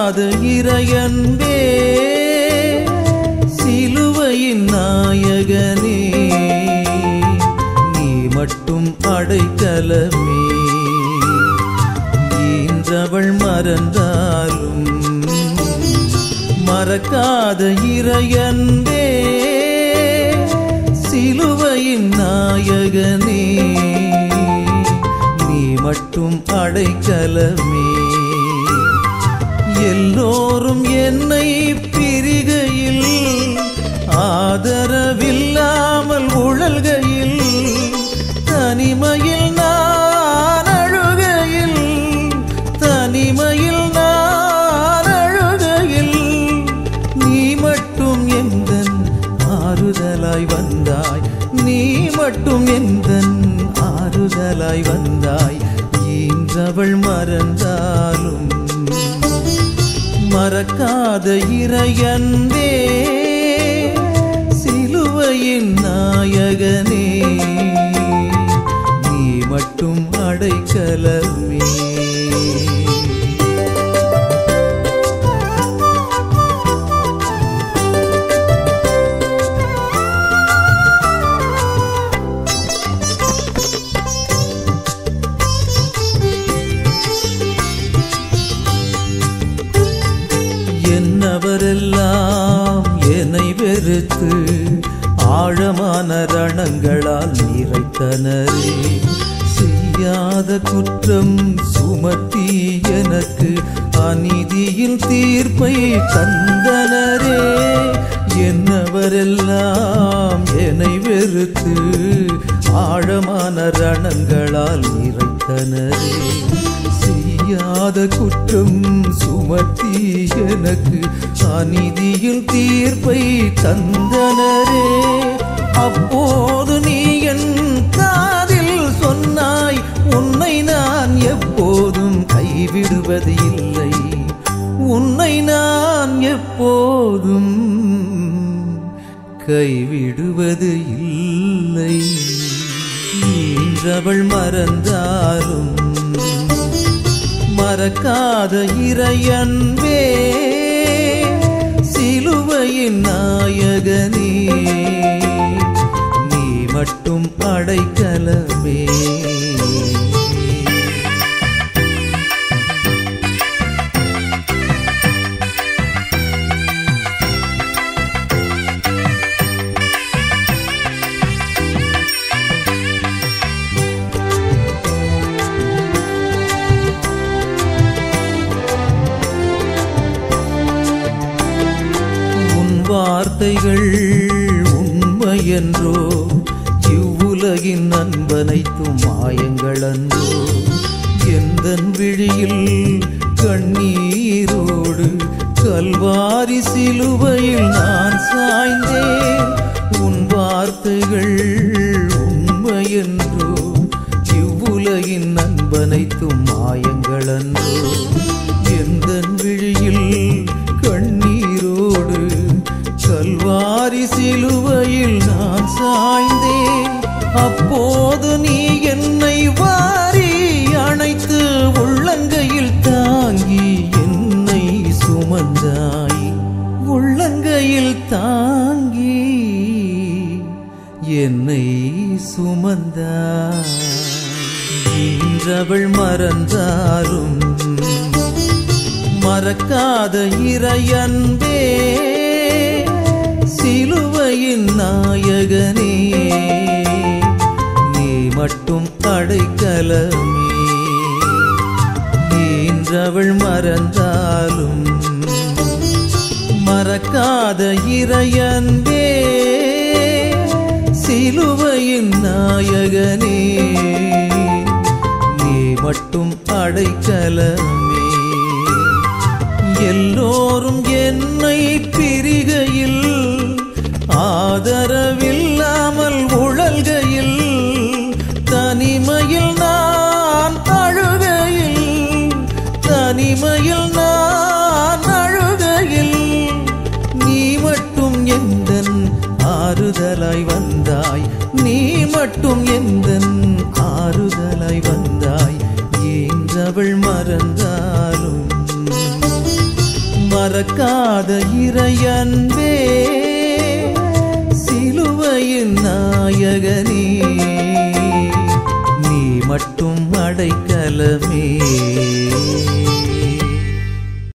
மறக்காத இறையன்பே சிலுவையின் நாயகனே நீ மட்டும் அடைக்கலமே ஈன்றவள் மறந்தாலும் மறக்காத இறையன்பே சிலுவையின் நாயகனே நீ மட்டும் அடைக்கலமே எல்லோரும் என்னை பிரிகையில் ஆதரவில்லாமல் உழல்கையில் தனிமையில் நான் அழுகையில் தனிமையில் நான் அழுகையில் நீ மட்டும் எந்தன் ஆறுதலாய் வந்தாய் நீ மட்டும் எந்தன் ஆறுதலாய் வந்தாய் ஈன்றவள் மறந்தாலும் மறக்காத இறையன்பே சிலுவையின் நாயகனே நீ மட்டும் அடைக்கலமே என்னவரெல்லாம் என்னை வெறுத்து ஆழமான ரணங்களால் நிறைத்தனரே செய்யாத குற்றம் சுமத்தி எனக்கு அநீதியின் தீர்ப்பை தந்தனரே என்னவரெல்லாம் என்னை வெறுத்து ஆழமான ரணங்களால் நிறைத்தனரே செய்யாத குற்றம் சுமத்தி எனக்கு அநீதியில் தீர்ப்பை தந்தனரே அப்போது நீ என் காதில் சொன்னாய் உன்னை நான் எப்போதும் கைவிடுவது இல்லை உன்னை நான் எப்போதும் கைவிடுவது இல்லை ஈன்றவள் மறந்தாலும் மறக்காத இறையன்பே சிலுவையின் நாயகனே நீ மட்டும் அடைக்கலமே உன் வார்த்தைகள் உண்மையன்றோ இவ்வுலகின் நண்பனைத்தும் மாயங்களன்றோ எந்தன் விழியில் கண்ணீரோடு கல்வாரி சிலுவையில் நான் சாய்ந்தேன் உன் வார்த்தைகள் உண்மையன்றோ இவ்வுலகின் நண்பனைத்தும் மாயங்களன்றோ எந்தன் விழியில் கண்ணீரோடு கல்வாரி சிலுவையில் நான் சாய்ந்தேன் அப்போது நீ என்னை வாரி அணைத்து உள்ளங்கையில் தாங்கி என்னை சுமந்தாய் உள்ளங்கையில் தாங்கி என்னை சுமந்தாய் ஈன்றவள் மறந்தாலும் மறக்காத இறையன்பே சிலுவையின் நாயகனே நீ மட்டும் அடைக்கலமே ஈன்றவள் மறந்தாலும் மறக்காத இறையன்பே சிலுவையின் நாயகனே நீ மட்டும் அடைக்கலமே எல்லோரும் என்னை பிரிகையில் ஆதரவில்லாமல் உழல்கையில் தனிமையில் நான் அழுகையில் தனிமையில் நான் அழுகையில் நீ மட்டும் எந்தன் ஆறுதலாய் வந்தாய் நீ மட்டும் எந்தன் ஆறுதலாய் வந்தாய் ஏன்றவள் மறந்தாலும் மறக்காத இறையன்பே சிலுவையின் நாயகனே நீ மட்டும் அடைக்கலமே